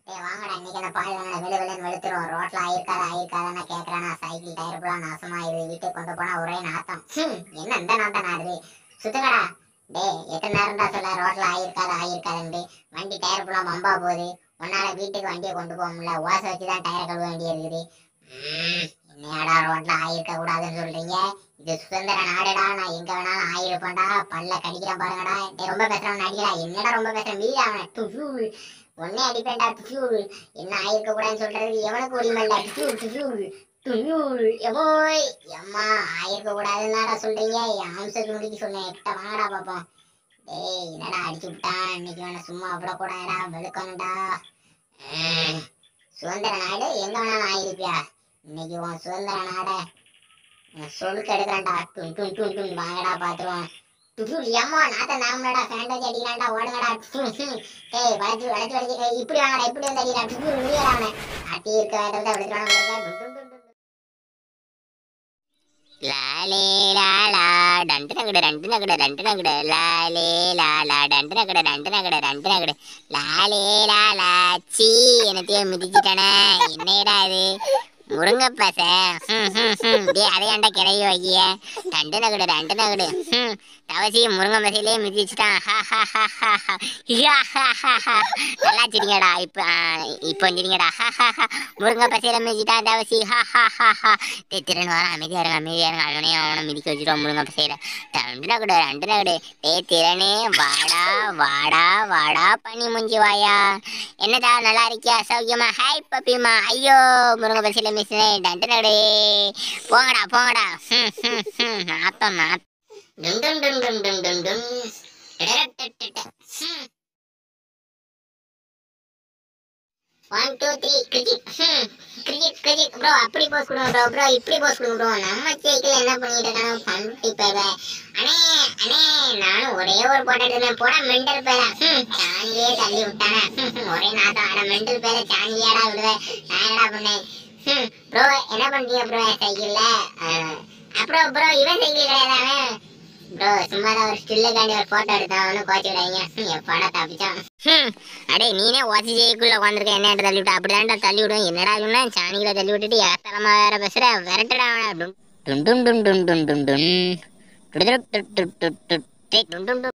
டேய் வாங்கடா இன்னைக்கு அந்த பால் வாங்கின வெளு வெளுன்னு வெளுத்துரும் ரோட்ல ஆயிருக்காத ஆயிருக்காதான்னு கேக்குறானா சைக்கிள் டயர் ஃபுல்லா நாசமாயிருது வீட்டுக்கு கொண்டு போனா ஒரே நாத்தம் ஹம், என்ன இந்த நாத்தம் நாடுது சுத்துங்கடா டேய் எத்தனை நேரம்டா சொல்ல ரோட்ல ஆயிருக்காத ஆயிருக்காதுன்னு வண்டி டயர் ஃபுல்லா மம்பா போகுது உன்னால வீட்டுக்கு வண்டியை கொண்டு போக முடியல ஓசை வச்சுதான் டயரை கழுவ வேண்டியது இருக்குது ம், என்னையாடா ரோட்ல ஆயிருக்க கூடாதுன்னு சொல்றீங்க இது சுதந்திர நாடுடா நான் எங்க வேணாலும் ஆயிருப்பேன்டா பல்ல கடிக்கிறேன் பாருங்கடா டேய் ரொம்ப பேசுறவன் நடிக்கிறா என்னடா ரொம்ப பேசுறேன் வீடு அவனை துஃபியூல் ஒன்னே அடிப்பேன்டா துஃபியூல் என்ன ஆயிருக்க கூடாதுன்னு சொல்றதுக்கு எவனுக்கு உரிமை இல்ல துஃபியூல் துஃபியூல் துஃபியூல் எமோய் எம்மா ஆயிருக்க கூடாதுன்னாடா சொல்றீங்க என் அம்சத்து முடிக்கு சொன்னேன் கிட்ட வாங்கடா பாப்போம் டேய் என்னடா அடிச்சு விட்டான் இன்னைக்கு வேணா சும்மா விடக்கூடாதுடா வெளுக்கணும்டா ம், சுதந்திர நாடு எங்க வேணாலும் ஆயிருப்பியா இன்னைக்கு உன் சுதந்திர நாடை சொல்லுக்கு எடுக்கிறேன்டா டும் டும் டும் டும் வாங்கடா பாத்துருவோம் டுஃபியூல் ஏம்மா நாத்த நாமடா ஃபேண்டேஜ் அடிக்கிறான்டா ஓடுங்கடா டும், டும். டேய் வளைச்சு வளைச்சு வளைச்சு ஏய், இப்படி வாங்கடா இப்படி வந்து அடிக்கிறா டுஃபியூல் முடியடா அவனை அட்டி இருக்க வேண்டதை விடுத்துறான டும் டும் டும் டும் லாலே லாலா டண்டு நகடு ரெண்டு நகடு ரெண்டு நகடு லாலே லாலா டண்டு நகடு ரெண்டு நகடு ரெண்டு நகடு லாலே லாலா சீ என்னத்தையும் மிதிச்சிட்டானே என்னடா இது முருங்கப்பச ஹம் ஹம் ஹம் டேய் அதை ஏன்டா கிளவி வைக்கிய ரெண்டு நகடு ரெண்டு நகடு ஹம் தவசி முருங்கை மசையிலே மிதிச்சிட்டான் ஹா ஹா ஹா ஹா ஹா யா ஹா ஹா ஹா நல்லா சிரிங்கடா இப்போ இப்போ சிரிங்கடா ஹா ஹா ஹா முருங்கை பசையில மிதிச்சிட்டான் தவசி ஹா ஹா ஹா ஹா டேய் திறன் வர அமைதியா இருங்க அமைதியா இருங்க அவனே அவனை மிதிக்க வச்சுட்டோம் முருங்கை பசையில ரெண்டு நகடு ரெண்டு நகடு டேய் திறனே வாடா வாடா வாடா பனி முஞ்சி வாயா என்னடா நல்லா இருக்கியா சௌக்கியமா ஹாய் பப்பிமா ஐயோ முருங்கை பசியில மிஸ் டண்டு நடு போங்கடா போங்கடா ஹம், ஹம், ஹம். நாத்தம் நாத்தம் டும் டும் டும் டும் டும் டும் டும் டடடடடட. Hmm. One two three cricket hmm. Cricket cricket bro அப்படி போஸ் கொடுங்க ப்ரோ ப்ரோ இப்படி போஸ் கொடுங்க ப்ரோ நம்ம சைக்கிள் என்ன பண்ணிட்டு இருக்கானோ பண்புட்டி பேவ அண்ணே அண்ணே நானும் ஒரே ஒரு போட்டோ எடுத்தேன் போட மெண்டல் பேர சாணியே தள்ளி விட்டானே ஹம், ஹம். ஒரே நாத்தம் ஆனா மெண்டல் பேர சாணியாடா விடுவேன் நான் என்னடா பண்ணேன் ப்ரோ என்ன பண்றீங்க ப்ரோ என் சைக்கிள்ல அப்புறம் ப்ரோ இவன் சைக்கிள் கிடையாதானே ப்ரோ சும்மா தான் ஒரு ஸ்டில்லுக்காண்டி ஒரு போட்டோ எடுத்தான் ஒன்றும் கோச்சு விடாதீங்க எப்படா தப்பிச்சான் அடே நீனே ஓசி ஜெயிக்குள்ள உட்காந்துருக்க என்ன தள்ளி விட்டு அப்படிதான்டா தள்ளி விடுவேன் என்னடா இவனா சாணிகளை தள்ளி விட்டுட்டு ஏத்தலமா வேற பேசுற விரட்டுடா அவனை டும் டும் டும் டும் டும் டும் டும் டும் டும் டும் டும் டும் டும் டும்